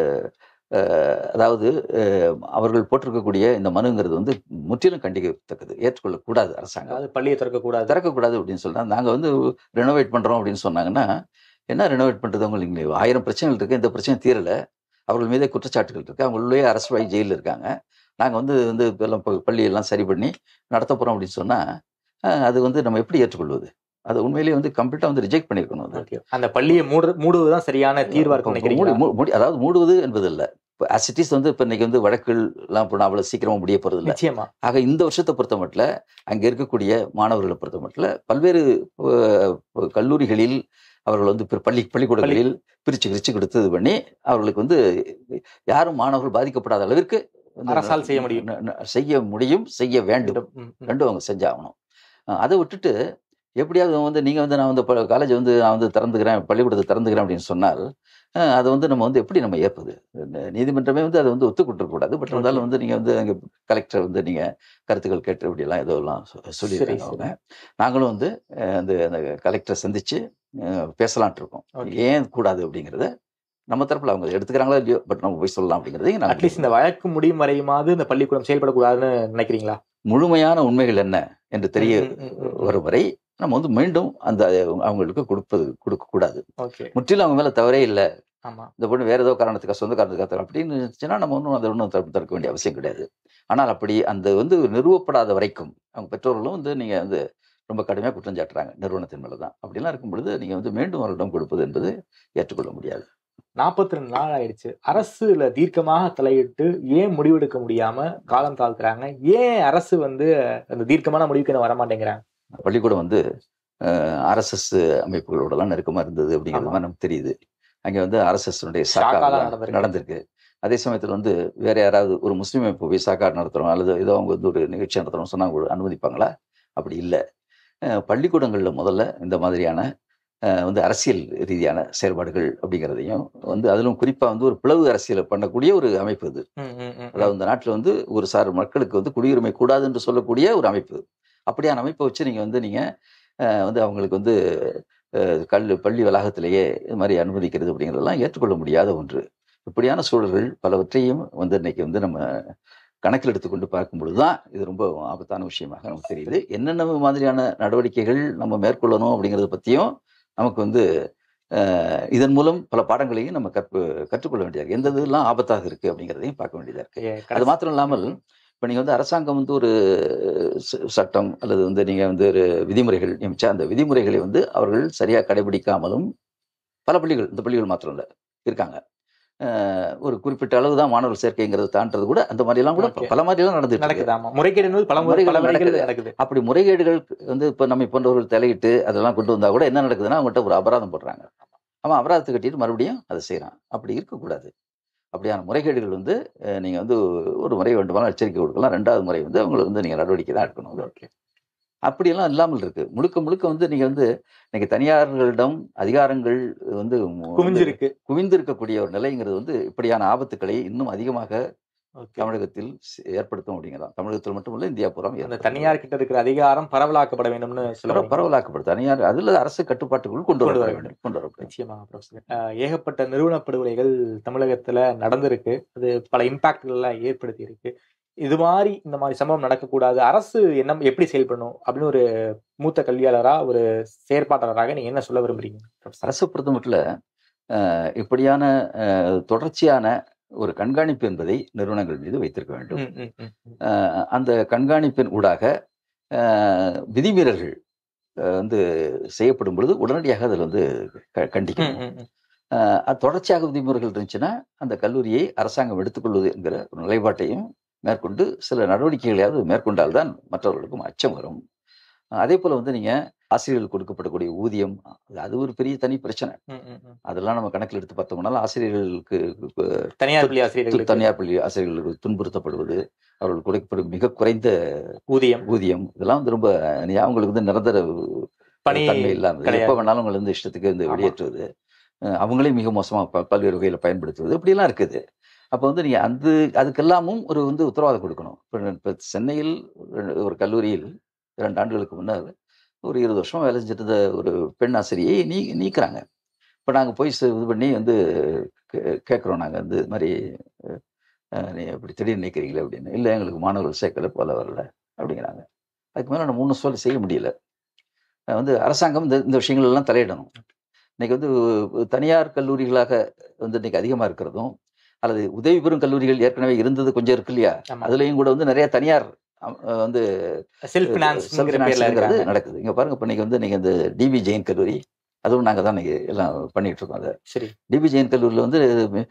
அஹ், அதாவது அஹ், அவர்கள் போட்டிருக்கக்கூடிய இந்த மனுங்கிறது வந்து முற்றிலும் கண்டிக்கத்தக்கது ஏற்றுக்கொள்ளக்கூடாது அரசாங்கம் அதாவது பள்ளியை திறக்கக்கூடாது திறக்கக்கூடாது அப்படின்னு சொல்லிட்டு நாங்கள் வந்து ரெனோவேட் பண்ணுறோம் அப்படின்னு சொன்னாங்கன்னா என்ன ரெனோவேட் பண்ணுறது அவங்களுக்கு இங்கே ஆயிரம் பிரச்சனைகள் இருக்குது இந்த பிரச்சனை தீரலை அவர்கள் மீதே குற்றச்சாட்டுகள் இருக்குது அவங்க உள்ளே அரசு வாய் ஜெயிலில் இருக்காங்க நாங்கள் வந்து வந்து இப்பெல்லாம் ப- பள்ளியெல்லாம் சரி பண்ணி நடத்த போகிறோம் அப்படின்னு சொன்னால் அது வந்து நம்ம எப்படி ஏற்றுக்கொள்வது அது உண்மையிலேயே வந்து கம்ப்ளீட்டாக வந்து ரிஜெக்ட் பண்ணியிருக்கணும் அது Okay. அந்த பள்ளியை மூடு மூடுவதுதான் சரியான தீர்வா இருக்கும் மூடி- நினைக்கிறீங்களா மூ- மூடி- அதாவது மூடுவது என்பது இல்லை இப்போ அசிட்டிஸ் வந்து இப்போ இன்னைக்கு வந்து வழக்குகள் எல்லாம் இப்போ அவ்வளோ சீக்கிரமாக முடிய போகிறது இல்லை நிச்சயமா ஆக இந்த வருஷத்தை பொறுத்த மட்டும் அங்கே இருக்கக்கூடிய மாணவர்களை பொறுத்த மட்டும் பல்வேறு அஹ், கல்லூரிகளில் அவர்கள் வந்து பிற- பள்ளி பள்ளிக்கூடங்களில் பிரிச்சு பிரிச்சு கொடுத்து இது பண்ணி அவர்களுக்கு வந்து யாரும் மாணவர்கள் பாதிக்கப்படாத அளவிற்கு வந்து அரசால் செய்ய முடியும். ந- ந- செய்ய முடியும் செய்ய வேண்டும் ம், ம். ரெண்டும் அவங்க செஞ்சாகணும் அஹ் அதை விட்டுட்டு எப்படியாவது வந்து நீங்கள் வந்து நான் வந்து காலேஜ் வந்து நான் வந்து திறந்துக்கிறேன் பள்ளிக்கூடத்தை திறந்துக்கிறேன் அப்படின்னு சொன்னால் அஹ் அதை வந்து நம்ம வந்து எப்படி நம்ம ஏற்பது ந- நீதிமன்றமே வந்து அதை வந்து ஒத்துக்கொண்டிருக்கக்கூடாது பட் இருந்தாலும் வந்து நீங்கள் வந்து அங்கே கலெக்டர் வந்து நீங்கள் கருத்துக்கள் கேட்டு இப்படியெல்லாம் ஏதோ எல்லாம் சொ- சொல்லியிருக்காங்க சரி, அவங்க நாங்களும் வந்து அஹ், அந்த அந்த கலெக்டரை சந்திச்சு அஹ், பேசலாம்னு இருக்கோம் Okay. ஏன் கூடாது அப்படிங்கிறத நம்ம தரப்புல அவங்க எடுத்துக்கிறாங்களோ இல்லையோ பட் நம்ம போய் சொல்லலாம் அப்படிங்கிறதையும் நாங்க அட்லீஸ்ட் இந்த வழக்கு முடியும் வரையுமாவது இந்த பள்ளிக்கூடம் செயல்படக்கூடாதுன்னு நினைக்கிறீங்களா முழுமையான உண்மைகள் என்ன என்று தெரிய ம், ம், ம், ம். வரும் வரை நம்ம வந்து மீண்டும் அந்த அவங்களுக்கு கொடுப்பது கொடுக்க கூடாது ஓகே முற்றிலும் அவங்க மேல தவறே இல்லை ஆமா இந்த பொண்ணு வேற ஏதோ காரணத்துக்காக சொந்த காரணத்துக்காக தரேன் அப்படின்னு இருந்துச்சுன்னா நம்ம ஒன்றும் அதை ஒன்றும் தடுக்க வேண்டிய அவசியம் கிடையாது ஆனால் அப்படி அந்த வந்து நிறுவப்படாத வரைக்கும் அவங்க பெற்றோர்களும் வந்து நீங்க வந்து ரொம்ப கடுமையாக குற்றம் சாட்டுறாங்க நிறுவனத்தின் மேல தான் அப்படிலாம் இருக்கும் பொழுது நீங்க வந்து மீண்டும் அவர்களிடம் கொடுப்பது என்பது ஏற்றுக்கொள்ள முடியாது நாற்பத்தி ரெண்டு நாள் ஆயிடுச்சு அரசுல தீர்க்கமாக தலையிட்டு ஏன் முடிவெடுக்க முடியாம காலம் தாழ்த்துறாங்க ஏன் அரசு வந்து அந்த தீர்க்கமான முடிவுக்கு என்ன வர மாட்டேங்கிறாங்க பள்ளிக்கூடம் வந்து ஆர்எஸ்எஸ் அமைப்புகளோடலாம் நெருக்கமா இருந்தது அப்படிங்கிறது ஆமா. மாதிரி நமக்கு தெரியுது அங்க வந்து ஆர்எஸ்எஸ்னுடைய சாக்கா சாக்கா தான் நடந்திருக்கு. நடந்திருக்கு அதே சமயத்துல வந்து வேற யாராவது ஒரு முஸ்லீம் அமைப்பு போய் சாக்கா நடத்துறோம் அல்லது ஏதோ அவங்க வந்து ஒரு நிகழ்ச்சி நடத்துறோம் சொன்னா அவங்க அனுமதிப்பாங்களா அப்படி இல்லை பள்ளிக்கூடங்கள்ல முதல்ல இந்த மாதிரியான அஹ், வந்து அரசியல் ரீதியான செயல்பாடுகள் அப்படிங்கிறதையும் வந்து அதிலும் குறிப்பா வந்து ஒரு பிளவு அரசியலை பண்ணக்கூடிய ஒரு அமைப்பு இது ம், ம், ம், அதாவது இந்த நாட்டில் வந்து ஒரு சார் மக்களுக்கு வந்து குடியுரிமை கூடாது என்று சொல்லக்கூடிய ஒரு அமைப்பு அப்படியான அமைப்பை வச்சு நீங்கள் வந்து நீங்கள் வந்து அவங்களுக்கு வந்து அஹ், கல் பள்ளி வளாகத்திலேயே இது மாதிரி அனுமதிக்கிறது அப்படிங்கிறதெல்லாம் ஏற்றுக்கொள்ள முடியாத ஒன்று இப்படியான சூழல்கள் பலவற்றையும் வந்து இன்னைக்கு வந்து நம்ம கணக்கில் எடுத்துக்கொண்டு பார்க்கும் பொழுது தான் இது ரொம்ப ஆபத்தான விஷயமாக நமக்கு தெரியுது என்னென்ன மாதிரியான நடவடிக்கைகள் நம்ம மேற்கொள்ளணும் அப்படிங்கிறத பற்றியும் நமக்கு வந்து அஹ், இதன் மூலம் பல பாடங்களையும் நம்ம கற்பு கற்றுக்கொள்ள வேண்டியது இருக்கு. எந்த இதெல்லாம் ஆபத்தாக இருக்கு அப்படிங்கிறதையும் பார்க்க வேண்டியதா இருக்கு ஏ, அது கடைசி- மாத்திரம் இல்லாமல் இப்போ நீங்கள் வந்து அரசாங்கம் வந்து ஒரு ச- சட்டம் அல்லது வந்து நீங்கள் வந்து ஒரு விதிமுறைகள் நியமிச்சா அந்த விதிமுறைகளை வந்து அவர்கள் சரியாக கடைபிடிக்காமலும் பல பள்ளிகள் இந்த பள்ளிகள் மாத்திரம் இல்லை இருக்காங்க அஹ், ஒரு குறிப்பிட்ட அளவு தான் மாணவர் சேர்க்கைங்கிறது தாண்டது கூட அந்த மாதிரிலாம் கூட Okay. பல மாதிரிலாம் நடந்துட்டு இருக்கு. நடக்குது ஆமா முறைகேடு என்பது பல முறை முறைகேடு பல வழிகளில் நடக்குது. நடக்குது அப்படி முறைகேடுகள் வந்து இப்போ நம்ம போன்றவர்கள் தலையிட்டு அதெல்லாம் கொண்டு வந்தா கூட என்ன நடக்குதுன்னா அவங்ககிட்ட ஒரு அபராதம் போடுறாங்க அவன் அபராதத்தை கட்டிட்டு மறுபடியும் அதை செய்கிறான் அப்படி இருக்கக்கூடாது அப்படியான முறைகேடுகள் வந்து அஹ், நீங்க வந்து ஒரு முறை வேண்டுமானால் எச்சரிக்கை கொடுக்கலாம் ரெண்டாவது முறை வந்து அவங்களை வந்து நீங்க நடவடிக்கை தான் எடுக்கணும் ஓகே அப்படியெல்லாம் இல்லாமல் இருக்கு முழுக்க முழுக்க வந்து நீங்க வந்து இன்னைக்கு தனியார்களிடம் அதிகாரங்கள் வந்து மு- குமிஞ்சிருக்கு குவிந்திருக்கக்கூடிய ஒரு நிலைங்கிறது வந்து இப்படியான ஆபத்துக்களை இன்னும் அதிகமாக ஓகே தமிழகத்தில் சி- ஏற்படுத்தும் அப்படிங்கிறோம் தமிழகத்தில் மட்டுமல்ல இந்தியா பூரா அந்த ஏற்படுத்தும். தனியார் கிட்ட இருக்கிற அதிகாரம் பரவலாக்கப்பட வேண்டும்னு பரவ- சொல்ல பரவலாக்கப்படும் தனியார் அதுல அரசு கட்டுப்பாட்டுக்குள் கொண்டு கொண்டு வர வர வேண்டும் கொண்டு வரப்படும் நிச்சயமாக ப்ரொஃபசர் அஹ் ஏகப்பட்ட நிறுவன படுகொலைகள் தமிழகத்துல நடந்திருக்கு அது பல இம்பாக்ட்கள்லாம் ஏற்படுத்தி இருக்கு இது மாதிரி இந்த மாதிரி சம்பவம் நடக்கக்கூடாது அரசு என்ன எப்படி செயல்படணும் அப்படின்னு ஒரு மூத்த கல்வியாளரா ஒரு செயற்பாட்டாளராக நீங்க என்ன சொல்ல விரும்புறீங்க ப்ரொஃபசர் அரசை பொறுத்த மட்டும் இப்படியான அஹ், தொடர்ச்சியான ஒரு கண்காணிப்பு என்பதை நிறுவனங்கள் மீது வைத்திருக்க வேண்டும் ம், ம், ம், ம். அஹ், அந்த கண்காணிப்பின் ஊடாக அஹ், விதிமீறல்கள் அஹ், வந்து செய்யப்படும் பொழுது உடனடியாக அதில் வந்து க- ம், கண்டிக்கணும் ம், ம். அஹ், அது தொடர்ச்சியாக விதிமுறைகள் இருந்துச்சுன்னா அந்த கல்லூரியை அரசாங்கம் எடுத்துக்கொள்வது என்கிற ஒரு நிலைப்பாட்டையும் மேற்கொண்டு சில நடவடிக்கைகளையாவது மேற்கொண்டால்தான் மற்றவர்களுக்கும் அச்சம் வரும் அஹ், அதே போல வந்து நீங்க ஆசிரியர்களுக்கு கொடுக்கப்படக்கூடிய ஊதியம் அது- அது ஒரு பெரிய தனி பிரச்சனை ம், ம், ம். அதெல்லாம் நம்ம கணக்கில் எடுத்து பார்த்தோம்னாலும் ஆசிரியர்களுக்கு அஹ், தனியார் பள்ளி து- ஆசிரியர்களுக்கு தனியார் பள்ளி ஆசிரியர்களுக்கு துன்புறுத்தப்படுவது அவர்கள் கொடுக்கப்படும் மிக குறைந்த ஊதியம் ஊதியம் இதெல்லாம் வந்து ரொம்ப அநியாயம். அவங்களுக்கு வந்து நிரந்தர பணி தன்மை இல்லாமல் கிடையாது. எப்போ வேணாலும் அவங்களை வந்து இஷ்டத்துக்கு வந்து ஆமா. வெளியேற்றுவது அஹ் அவங்களையும் மிக மோசமாக ப பல்வேறு வகையில் பயன்படுத்துவது இப்படியெல்லாம் இருக்குது அப்போ வந்து நீங்கள் அந்த அதுக்கெல்லாமும் ஒரு வந்து உத்தரவாதம் கொடுக்கணும் இப்போ இப்போ சென்னையில் ஒரு- ஒரு கல்லூரியில் இரண்டு ஆண்டுகளுக்கு முன்னர் ஒரு இருபது வருஷம் வேலை செஞ்சுட்டு இருந்த ஒரு பெண் ஆசிரியை நீ நீக்குறாங்க இப்போ நாங்கள் போய் ச- இது பண்ணி வந்து கேட்குறோம் நாங்கள் வந்து இது மாதிரி அஹ், நீ இப்படி திடீர்னு நிற்கிறீங்களே அப்படின்னு இல்லை எங்களுக்கு மாணவர்கள் சேர்க்கல போல வரல அப்படிங்கிறாங்க அதுக்கு மேலே நம்ம ஒன்றும் சொல்ல செய்ய முடியல அஹ் வந்து அரசாங்கம் இந்த இந்த விஷயங்கள் எல்லாம் தலையிடணும் இன்னைக்கு வந்து தனியார் கல்லூரிகளாக வந்து இன்னைக்கு அதிகமாக இருக்கிறதும் அல்லது உதவி பெறும் கல்லூரிகள் ஏற்கனவே இருந்தது கொஞ்சம் இருக்கு இல்லையா ஆமா. அதுலேயும் கூட வந்து நிறைய தனியார் அஹ், வந்து செல்ஃப் பினான்ஸ்ங்கிற பேர்ல self-financeங்கிறது இருக்காங்க நடக்குது இங்க பாருங்க இப்போ இன்னைக்கு வந்து நீங்க இந்த டிபி ஜெயின் கல்லூரி அதுவும் நாங்க தான் இன்னைக்கு எல்லாம் பண்ணிட்டு இருக்கோம் அதை சரி டிபி ஜெயின் கல்லூரியில் வந்து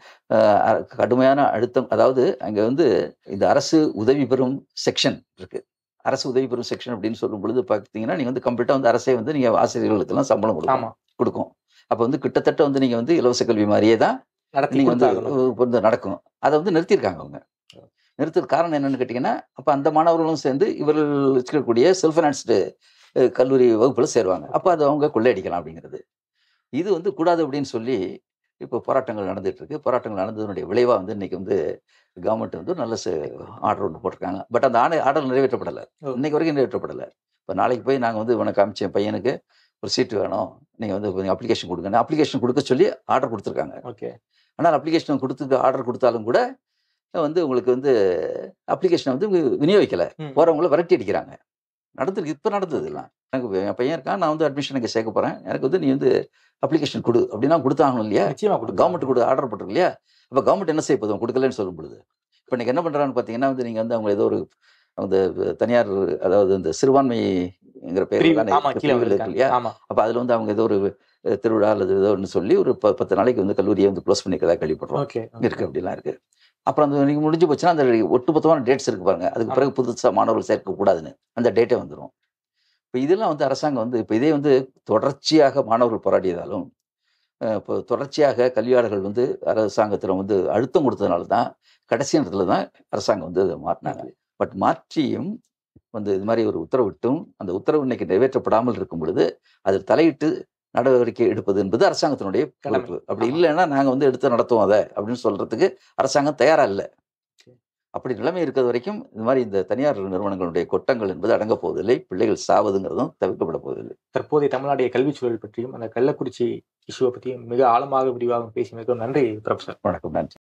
அஹ், கடுமையான அழுத்தம் அதாவது அங்க வந்து இந்த அரசு உதவி பெறும் செக்ஷன் இருக்கு அரசு உதவி பெறும் செக்ஷன் அப்படின்னு சொல்லும் பொழுது பார்த்தீங்கன்னா நீங்க வந்து கம்ப்ளீட்டா வந்து அரசே வந்து நீங்க ஆசிரியர்களுக்கு எல்லாம் சம்பளம் கொடுக்கும் ஆமா கொடுக்கும் அப்போ வந்து கிட்டத்தட்ட வந்து நீங்க வந்து இலவச கல்வி மாதிரியே தான் நடத்தி நீங்க வந்து கொடுத்தாகணும் இப்ப வந்து நடக்கும் அதை வந்து நிறுத்தியிருக்காங்க அவங்க நிறுத்தது காரணம் என்னன்னு கேட்டிங்கன்னா அப்போ அந்த மாணவர்களும் சேர்ந்து இவர்கள் வச்சுக்கக்கூடிய செல்ஃப் ஃபைனான்ஸ்டு கல்லூரி வகுப்புல சேருவாங்க அப்போ அது அவங்க கொள்ளையடிக்கலாம் அப்படிங்கிறது இது வந்து கூடாது அப்படின்னு சொல்லி இப்போ போராட்டங்கள் நடந்துட்டு இருக்கு போராட்டங்கள் நடந்ததனுடைய விளைவா வந்து இன்னைக்கு வந்து கவர்மெண்ட் வந்து ஒரு நல்ல ஆர்டர் ஒன்று போட்டிருக்காங்க பட் அந்த ஆணை ஆர்டர் நிறைவேற்றப்படலை ஓ. இன்னைக்கு வரைக்கும் நிறைவேற்றப்படலை இப்போ நாளைக்கு போய் நாங்கள் வந்து உனக்கு காமிச்ச என் பையனுக்கு ஒரு சீட்டு வேணும் நீங்கள் வந்து அப்ளிகேஷன் கொடுங்க அப்ளிகேஷன் கொடுக்க சொல்லி ஆர்டர் கொடுத்துருக்காங்க ஓகே ஆனால் அப்ளிகேஷன் கொடுத்து ஆர்டர் கொடுத்தாலும் கூட வந்து உங்களுக்கு வந்து அப்ளிகேஷனை வந்து வி- விநியோகிக்கல ம். போறவங்கள விரட்டி அடிக்கிறாங்க நடந்திருக்கு இப்போ நடந்தது எல்லாம் எனக்கு என் பையன் இருக்கான் நான் வந்து அட்மிஷன் இங்கே சேர்க்க போறேன் எனக்கு வந்து நீ வந்து அப்ளிகேஷன் கொடு அப்படின்னா கொடுத்தாகணும் இல்லையா நிச்சயமா கொடுக்கலாம். கவர்மெண்ட் கொடு ஆர்டர் போட்டிருக்கு இல்லையா அப்போ கவர்மெண்ட் என்ன செய்ய போதும் கொடுக்கலன்னு சொல்லும் பொழுது இப்போ இன்னைக்கு என்ன பண்றான்னு பார்த்தீங்கன்னா வந்து நீங்க வந்து அவங்க ஏதோ ஒரு அந்த தனியார் அதாவது இந்த சிறுபான்மைங்கிற பிரிவு, பேர் ஆமா கீழே இருக்கு இருக்காங்க. இல்லையா ஆமா அப்போ அதில் வந்து அவங்க ஏதோ ஒரு அஹ், திருவிழா அல்லது ஏதோ ஒன்று சொல்லி ஒரு ப- பத்து நாளைக்கு வந்து கல்லூரியை வந்து க்ளோஸ் பண்ணிக்கிறதா கேள்விப்படுறோம் ஓகே இருக்கு அப்படிலாம் இருக்கு அப்புறம் அந்த நீங்க முடிஞ்சு போச்சுன்னா அந்த ஒட்டுமொத்தமான டேட்ஸ் இருக்கு பாருங்க அதுக்கு பிறகு புதுசா மாணவர்கள் சேர்க்க கூடாதுன்னு அந்த டேட்டே வந்துடும் இப்போ இதெல்லாம் வந்து அரசாங்கம் வந்து இப்போ இதே வந்து தொடர்ச்சியாக மாணவர்கள் போராடியதாலும் அஹ், இப்போ தொடர்ச்சியாக கல்வியாளர்கள் வந்து அரசாங்கத்தில் வந்து அழுத்தம் கொடுத்ததுனால தான் கடைசி நேரத்துல தான் அரசாங்கம் வந்து அதை மாற்றினாங்க பட் மாற்றியும் வந்து இது மாதிரி ஒரு உத்தரவிட்டும் அந்த உத்தரவு இன்னைக்கு நிறைவேற்றப்படாமல் இருக்கும் பொழுது அதில் தலையிட்டு நடவடிக்கை எடுப்பது என்பது அரசாங்கத்தினுடைய கடமை. பொறுப்பு அப்படி ஆமா. இல்லைன்னா நாங்க வந்து எடுத்து நடத்துவோம் அதை அப்படின்னு சொல்றதுக்கு அரசாங்கம் தயாரா இல்லை சரி. அப்படி நிலைமை இருக்கிறது வரைக்கும் இது மாதிரி இந்த தனியார் நிறுவனங்களுடைய கொட்டங்கள் என்பது அடங்க போவதில்லை பிள்ளைகள் சாவதுங்கிறதும் தவிர்க்கப்பட போவதில்லை தற்போதைய தமிழ்நாடைய கல்வி சூழல் பற்றியும் அந்த கள்ளக்குறிச்சி இஷ்யூவை பற்றியும் மிக ஆழமாக விரிவாக பேசியமைக்கும் நன்றி ப்ரொஃபசர் வணக்கம் நன்றி